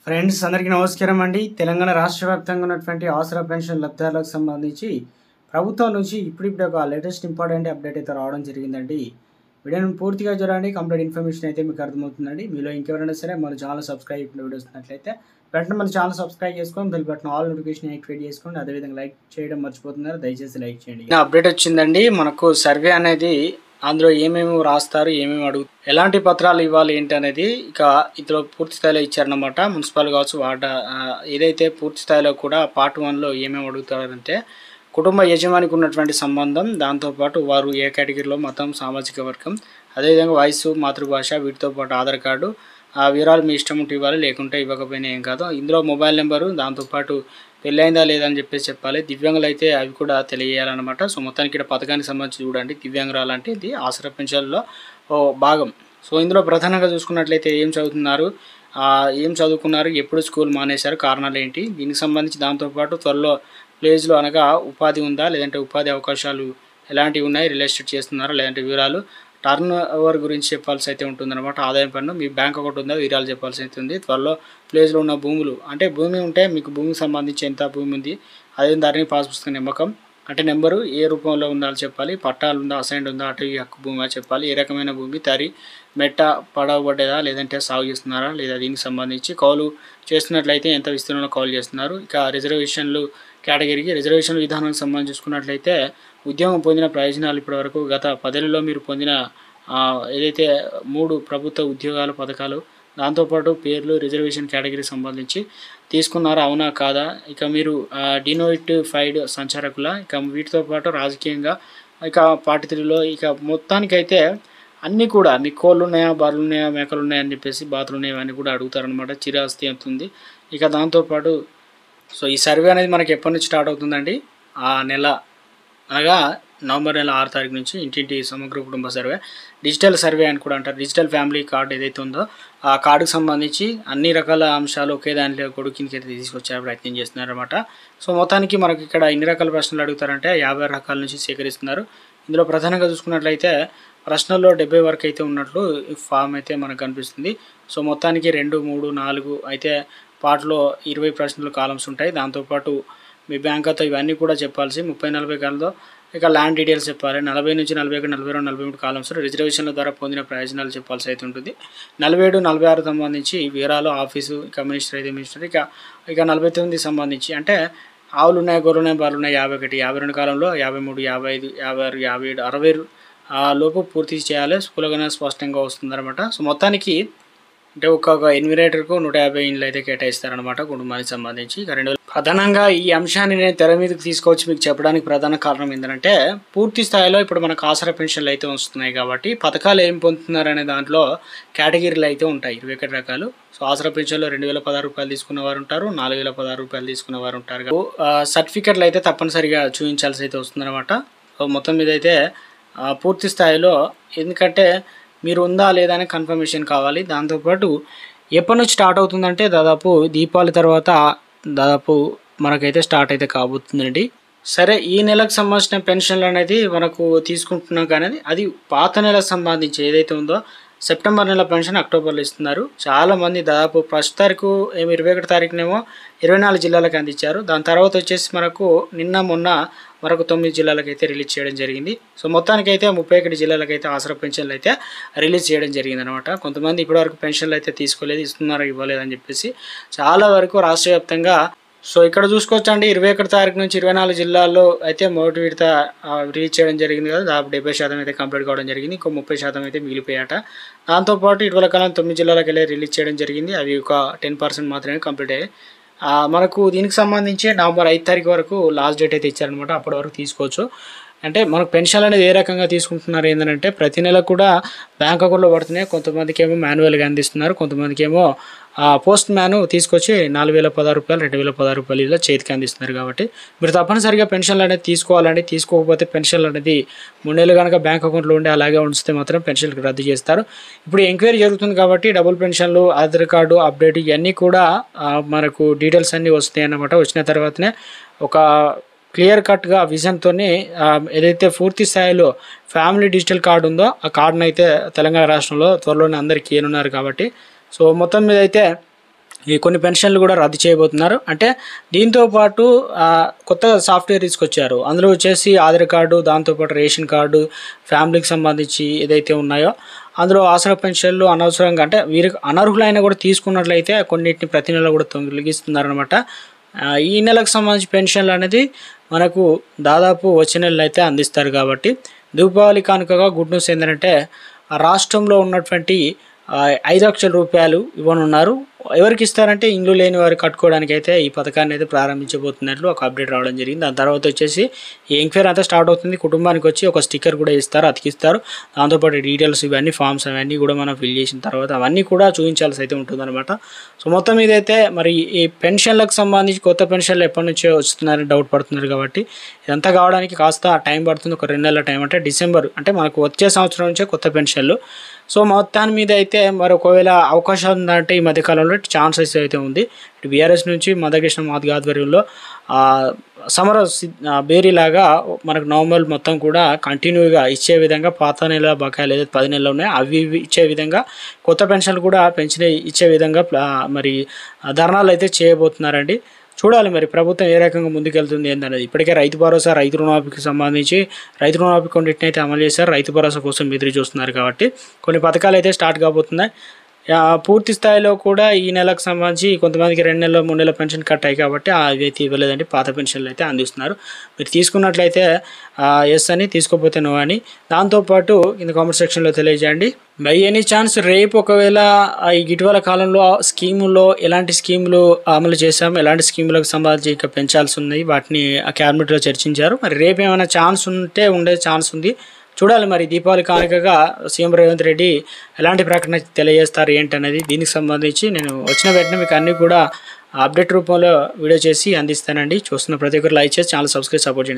friends అందరికీ నమస్కారం అండి తెలంగాణ రాష్ట్ర వ్యాప్తంగా ఉన్నటువంటి ఆసరా పెన్షన్ లబ్ధిదారులకు సంబంధించి ప్రభుత్వం నుంచి ఇప్పుడిప్పుడే ఒక లేటెస్ట్ ఇంపార్టెంట్ అప్డేట్ అయితే రావడం జరిగిందండి వీడియోని పూర్తిగా చూడండి కంప్లీట్ ఇన్ఫర్మేషన్ అయితే మీకు అర్థమవుతుందండి మీలో ఇంకెవరైనా సరే మన ఛానల్ సబ్స్క్రైబ్ లబ్ధిదారులకు సంబంధించి ప్రభుత్వం నుంచి ఇప్పుడిప్పుడే ఒక లేటెస్ట్ ఇంపార్టెంట్ అప్డేట్ అయితే రావడం జరిగిందండి వీడియోని పూర్తిగా చూడండి కంప్లీట్ ఇన్ఫర్మేషన్ అయితే మీకు అర్థమవుతుందండి మీలో ఇంకెవరైనా సరే మన ఛానల్ సబ్స్క్రైబ్ ఇప్పుడు వీడియోస్ ఉన్నట్లయితే వెంటనే మన ఛానల్ సబ్స్క్రైబ్ చేసుకొని bell button all notification activate చేసుకోండి అదేవిధంగా లైక్ చేయడం మర్చిపోతున్నారు దయచేసి లైక్ చేయండి అప్డేట్ వచ్చిందండి మనకు సర్వే అనేది అందులో ఏమేమి రాస్తారు ఏమేమి అడుగు ఎలాంటి పత్రాలు ఇవ్వాలి ఏంటి అనేది ఇక ఇందులో పూర్తి స్థాయిలో ఇచ్చారనమాట మున్సిపల్ కావచ్చు వాట ఆ, ఏదైతే పూర్తి స్థాయిలో కూడా పార్ట్ వన్లో ఏమేమి అడుగుతారంటే కుటుంబ యజమానికి ఉన్నటువంటి సంబంధం దాంతోపాటు వారు ఏ కేటగిరీలో మతం సామాజిక వర్గం అదేవిధంగా వయసు మాతృభాష వీటితో పాటు ఆధార్ కార్డు ఆ వివరాలు మీ ఇష్టం ఉంటే ఇవ్వాలి లేకుంటే ఇవ్వకపోయినా ఏం కాదు ఇందులో మొబైల్ నెంబరు దాంతోపాటు పెళ్ళైందా లేదా అని చెప్పేసి చెప్పాలి దివ్యాంగులు అయితే అవి కూడా తెలియజేయాలన్నమాట సో మొత్తానికి ఇక్కడ పథకానికి సంబంధించి చూడండి దివ్యాంగురాలు అంటే ఇది ఆసరా పెన్షన్లో ఓ భాగం సో ఇందులో ప్రధానంగా చూసుకున్నట్లయితే ఏం చదువుతున్నారు ఆ, ఏం చదువుకున్నారు ఎప్పుడు స్కూల్ మానేశారు కారణాలు ఏంటి దీనికి సంబంధించి దాంతోపాటు త్వరలో ప్లేజ్లో అనగా ఉపాధి ఉందా లేదంటే ఉపాధి అవకాశాలు ఎలాంటివి ఉన్నాయి రియల్ ఎస్టేట్ చేస్తున్నారా లేదంటే వివరాలు టర్న్ ఓవర్ గురించి చెప్పాల్సి అయితే ఉంటుందన్నమాట ఆదాయం పన్ను మీ బ్యాంక్ అకౌంట్ ఉందా వివరాలు చెప్పాల్సి అయితే ఉంది త్వరలో ప్లేస్లో ఉన్న భూములు అంటే భూమి ఉంటే మీకు భూమికి సంబంధించి ఎంత భూమి ఉంది అదే దాని పాస్ పుస్తకం నిమ్మకం అంటే నెంబరు ఏ రూపంలో ఉండాలో చెప్పాలి పట్టాలు ఉందా అసైన్ ఉందా అటు ఈ హక్కు భూమి చెప్పాలి ఏ రకమైన భూమి తరి మెట్ట పడవబడ్డదా లేదంటే సాగు చేస్తున్నారా లేదా దీనికి సంబంధించి కౌలు చేస్తున్నట్లయితే ఎంత విస్తీర్ణంలో కౌలు చేస్తున్నారు ఇక రిజర్వేషన్లు కేటగిరీకి రిజర్వేషన్ విధానానికి సంబంధించి చూసుకున్నట్లయితే ఉద్యోగం పొందిన ప్రయోజనాలు ఇప్పటివరకు గత పదేళ్లలో మీరు పొందిన ఆ, ఏదైతే మూడు ప్రభుత్వ ఉద్యోగాల పథకాలు దాంతోపాటు పేర్లు రిజర్వేషన్ కేటగిరీకి సంబంధించి తీసుకున్నారా అవునా కాదా ఇక మీరు డినోటిఫైడ్ సంచారకుల ఇక వీటితో పాటు రాజకీయంగా ఇక పార్టీ త్రీలో ఇక మొత్తానికైతే అన్నీ కూడా మీ కోళ్ళు ఉన్నాయా బర్రెలు ఉన్నాయా మేకలు ఉన్నాయా అని చెప్పేసి బాతులు ఉన్నాయా అని కూడా అడుగుతారనమాట చిరాస్తి ఎంత ఉంది ఇక దాంతోపాటు సో ఈ సర్వే అనేది మనకి ఎప్పటి నుంచి స్టార్ట్ అవుతుందండి ఆ నెల అనగా నవంబర్ నెల ఆరు తారీఖు నుంచి ఇంటింటి సమగ్ర కుటుంబ సర్వే డిజిటల్ సర్వే అని కూడా అంటారు డిజిటల్ ఫ్యామిలీ కార్డు ఏదైతే ఉందో ఆ కార్డుకు సంబంధించి అన్ని రకాల అంశాలు ఒకే దాంట్లో కొడుకు కిందకి అయితే తీసుకొచ్చే ప్రయత్నం చేస్తున్నారన్నమాట సో మొత్తానికి మనకి ఇక్కడ ఎన్ని రకాల ప్రశ్నలు అడుగుతారంటే యాభై రకాల నుంచి సేకరిస్తున్నారు ఇందులో ప్రధానంగా చూసుకున్నట్లయితే ప్రశ్నల్లో డెబ్బై వరకు అయితే ఉన్నట్లు ఈ ఫామ్ అయితే మనకు కనిపిస్తుంది సో మొత్తానికి రెండు మూడు నాలుగు అయితే పాటలో ఇరవై ప్రశ్నలు కాలమ్స్ ఉంటాయి దాంతోపాటు మీ బ్యాంక్ ఖాతా ఇవన్నీ కూడా చెప్పాల్సి ముప్పై నలభై కాలంలో ఇక ల్యాండ్ డీటెయిల్స్ చెప్పాలి నలభై నుంచి నలభై ఒకటి నలభై రెండు నలభై మూడు కాలమ్స్ రిజర్వేషన్ల ద్వారా పొందిన ప్రయోజనాలు చెప్పాల్సి అయితే ఉంటుంది నలభై ఏడు నలభై ఆరు సంబంధించి వివరాలు ఆఫీసు ఇక మినిస్టర్ అయితే మినిస్టర్ ఇక ఇక నలభై తొమ్మిది సంబంధించి అంటే ఆవులు ఉన్నాయి గొర్రెలు ఉన్నాయి బర్రెలు ఉన్నాయి యాభై ఒకటి యాభై రెండు కాలంలో యాభై మూడు యాభై ఐదు యాభై ఆరు యాభై ఏడు అరవై ఆ లోపు పూర్తి చేయాలి స్కూల్గానే స్పష్టంగా వస్తుందన్నమాట సో మొత్తానికి అంటే ఒక్కొక్క ఎన్విరేటర్కు నూట యాభై ఇండ్లు అయితే కేటాయిస్తారనమాట కుటుంబానికి సంబంధించి ఇక రెండు వేల- ప్రధానంగా ఈ అంశాన్ని నేను తెర మీదకి తీసుకొచ్చి మీకు చెప్పడానికి ప్రధాన కారణం ఏంటంటే పూర్తి స్థాయిలో ఇప్పుడు మనకు ఆసరా పెన్షన్లు అయితే వస్తున్నాయి కాబట్టి పథకాలు ఏం పొందుతున్నారు అనే దాంట్లో కేటగిరీలు అయితే ఉంటాయి ఇరవై ఒకటి రకాలు సో ఆసరా పెన్షన్లో రెండు వేల పదహారు రూపాయలు తీసుకున్న వారు ఉంటారు నాలుగు వేల పదహారు రూపాయలు తీసుకున్న వారు ఉంటారు ఆ, సర్టిఫికెట్లు అయితే తప్పనిసరిగా చూపించాల్సి అయితే వస్తుందన్నమాట సో మొత్తం మీద అయితే ఆ, పూర్తి స్థాయిలో ఎందుకంటే మీరు ఉందా లేదా అని కన్ఫర్మేషన్ కావాలి దాంతోపాటు ఎప్పటి నుంచి స్టార్ట్ అవుతుందంటే దాదాపు దీపావళి తర్వాత దాదాపు మనకైతే స్టార్ట్ అయితే కాబోతుందండి సరే ఈ నెలకు సంబంధించిన పెన్షన్లు అనేది మనకు తీసుకుంటున్నాం కానీ అది పాత నెలకు సంబంధించి ఏదైతే ఉందో సెప్టెంబర్ నెల పెన్షన్ అక్టోబర్లో ఇస్తున్నారు చాలా మంది దాదాపు ఫస్ట్ తారీఖు ఏమో ఇరవై ఒకటి తారీఖునేమో ఇరవై నాలుగు జిల్లాలకు అందించారు దాని తర్వాత వచ్చేసి మనకు నిన్న మొన్న మరొక తొమ్మిది జిల్లాలకు అయితే రిలీజ్ చేయడం జరిగింది సో మొత్తానికైతే ముప్పై ఒకటి జిల్లాలకు అయితే ఆసరా పెన్షన్లు అయితే రిలీజ్ చేయడం జరిగింది అనమాట కొంతమంది ఇప్పటివరకు పెన్షన్లు అయితే తీసుకోలేదు ఇస్తున్నారు ఇవ్వలేదు అని చెప్పేసి చాలా వరకు రాష్ట్ర వ్యాప్తంగా సో ఇక్కడ చూసుకోవచ్చండి ఇరవై ఒకటి తారీఖు నుంచి ఇరవై నాలుగు జిల్లాల్లో అయితే మొదటి విడత ఆ, రిలీజ్ చేయడం జరిగింది కదా దాదాపు డెబ్బై శాతం అయితే కంప్లీట్ కావడం జరిగింది ఇంకో ముప్పై శాతం అయితే మిగిలిపోయాట దాంతోపాటు ఇటీవల కాలం తొమ్మిది జిల్లాలకు వెళ్ళి రిలీజ్ చేయడం జరిగింది అవి ఒక టెన్ పర్సెంట్ మాత్రమే కంప్లీట్ అయ్యాయి ఆ, మనకు దీనికి సంబంధించి నవంబర్ ఐదు తారీఖు వరకు లాస్ట్ డేట్ అయితే ఇచ్చారనమాట అప్పటి వరకు తీసుకోవచ్చు అంటే మనకు పెన్షన్ అనేది ఏ రకంగా తీసుకుంటున్నారు ఏంటంటే ప్రతి నెల కూడా బ్యాంక్ అకౌంట్లో పడుతున్నాయి కొంతమందికి ఏమో మాన్యువల్గా అందిస్తున్నారు కొంతమందికి ఏమో పోస్ట్ మ్యాన్ తీసుకొచ్చి నాలుగు వేల పదహారు రూపాయలు రెండు వేల పదహారు రూపాయలు ఇలా చేతికి అందిస్తున్నారు కాబట్టి మీరు తప్పనిసరిగా పెన్షన్లు అనేది తీసుకోవాలండి తీసుకోకపోతే పెన్షన్లు అనేది మూడు నెలలు కనుక బ్యాంక్ అకౌంట్లో ఉండి అలాగే ఉంచితే మాత్రం పెన్షన్లు రద్దు చేస్తారు ఇప్పుడు ఎంక్వైరీ జరుగుతుంది కాబట్టి డబుల్ పెన్షన్లు ఆధార్ కార్డు అప్డేట్ ఇవన్నీ కూడా ఆ, మనకు డీటెయిల్స్ అన్నీ వస్తాయి అన్నమాట వచ్చిన తర్వాతనే ఒక క్లియర్ కట్గా విజన్తోనే ఏదైతే పూర్తి స్థాయిలో ఫ్యామిలీ డిజిటల్ కార్డు ఉందో ఆ కార్డును అయితే తెలంగాణ రాష్ట్రంలో త్వరలోనే అందరికీ ఇవ్వనున్నారు కాబట్టి సో మొత్తం మీద అయితే ఈ కొన్ని పెన్షన్లు కూడా రద్దు చేయబోతున్నారు అంటే దీంతో పాటు ఆ, కొత్త సాఫ్ట్వేర్ తీసుకొచ్చారు అందులో వచ్చేసి ఆధార్ కార్డు దాంతోపాటు రేషన్ కార్డు ఫ్యామిలీకి సంబంధించి ఏదైతే ఉన్నాయో అందులో ఆసరా పెన్షన్లు అనవసరంగా అంటే వీరికి అనర్హులైన కూడా తీసుకున్నట్లయితే కొన్నిటిని ప్రతి నెల కూడా తొలగిస్తున్నారనమాట ఆ, ఈ నెలకు సంబంధించి పెన్షన్లు అనేది మనకు దాదాపు వచ్చే నెలలో అయితే అందిస్తారు కాబట్టి దీపావళి కానుకగా గుడ్ న్యూస్ ఏంటంటే ఆ రాష్ట్రంలో ఉన్నటువంటి ఆ, ఐదు లక్షల రూపాయలు ఇవ్వనున్నారు ఎవరికి ఇస్తారంటే ఇండ్లు లేని వారు కట్టుకోవడానికి అయితే ఈ పథకాన్ని అయితే ప్రారంభించబోతున్నట్లు ఒక అప్డేట్ రావడం జరిగింది దాని తర్వాత వచ్చేసి ఈ ఎంక్వైరీ అంతా స్టార్ట్ అవుతుంది కుటుంబానికి వచ్చి ఒక స్టిక్కర్ కూడా ఇస్తారు అతికిస్తారు దాంతోపాటు డీటెయిల్స్ ఇవన్నీ ఫామ్స్ అవన్నీ కూడా మనం ఫిల్ చేసిన తర్వాత అవన్నీ కూడా చూపించాల్సి అయితే ఉంటుందన్నమాట సో మొత్తం ఇదైతే మరి ఈ పెన్షన్లకు సంబంధించి కొత్త పెన్షన్లు ఎప్పటి నుంచో వస్తున్నారని డౌట్ పడుతున్నారు కాబట్టి ఇదంతా కావడానికి కాస్త టైం పడుతుంది ఒక రెండు నెలల టైం అంటే డిసెంబర్ అంటే మనకు వచ్చే సంవత్సరం నుంచే కొత్త పెన్షన్లు సో మొత్తాన్ని మీద అయితే మరి ఒకవేళ అవకాశం ఉందంటే ఈ మధ్యకాలంలో ఛాన్సెస్ అయితే ఉంది ఇటు బీఆర్ఎస్ నుంచి మదకృష్ణ మాదిగ ఆధ్వర్యంలో ఆ, సమర సి- ఆ, బేరీలాగా మనకు నవంబర్ మొత్తం కూడా కంటిన్యూగా ఇచ్చే విధంగా పాత నెల బకాయిలు ఏదైతే పది నెలలు ఉన్నాయో అవి ఇవి ఇచ్చే విధంగా కొత్త పెన్షన్లు కూడా పెంచిన ఇచ్చే విధంగా ప్లా- మరి ఆ, ధర్నాలు అయితే చేయబోతున్నారండి చూడాలి మరి ప్రభుత్వం ఏ రకంగా ముందుకెళ్తుంది ఏంటనేది ఇప్పటికే రైతు భరోసా రైతు రుణమాఫీకి సంబంధించి రైతు రుణమాఫీ కొన్నిటిని అయితే అమలు చేశారు రైతు భరోసా కోసం ఎదురు చూస్తున్నారు కాబట్టి కొన్ని పథకాలు అయితే స్టార్ట్ కాబోతున్నాయి ఆ, పూర్తి స్థాయిలో కూడా ఈ నెలకు సంబంధించి కొంతమందికి రెండు నెలలు మూడు నెలల పెన్షన్ కట్ అయ్యి కాబట్టి అవి అయితే ఇవ్వలేదండి పాత పెన్షన్లు అయితే అందిస్తున్నారు మీరు తీసుకున్నట్లయితే ఎస్ అని తీసుకోకపోతే నో అని దాంతోపాటు కింద కామెంట్ సెక్షన్లో తెలియజేయండి బై ఎనీ ఛాన్స్ రేపు ఒకవేళ ఆ, ఈ ఇటీవల కాలంలో స్కీముల్లో ఎలాంటి స్కీములు అమలు చేశాం ఎలాంటి స్కీములకు సంబంధించి ఇంకా పెంచాల్సి ఉన్నాయి వాటిని ఆ క్యాబినెట్లో చర్చించారు మరి రేపు ఏమైనా ఛాన్స్ ఉంటే ఉండే ఛాన్స్ ఉంది చూడాలి మరి దీపావళి కానుకగా సీఎం రేవంత్ రెడ్డి ఎలాంటి ప్రకటన తెలియజేస్తారు ఏంటనేది దీనికి సంబంధించి నేను వచ్చిన వెంటనే మీకు అన్నీ కూడా అప్డేట్ రూపంలో వీడియో చేసి అందిస్తానండి చూస్తున్న ప్రతి ఒక్కరు లైక్ చేసి ఛానల్ సబ్స్క్రైబ్ సపోర్ట్ చేయండి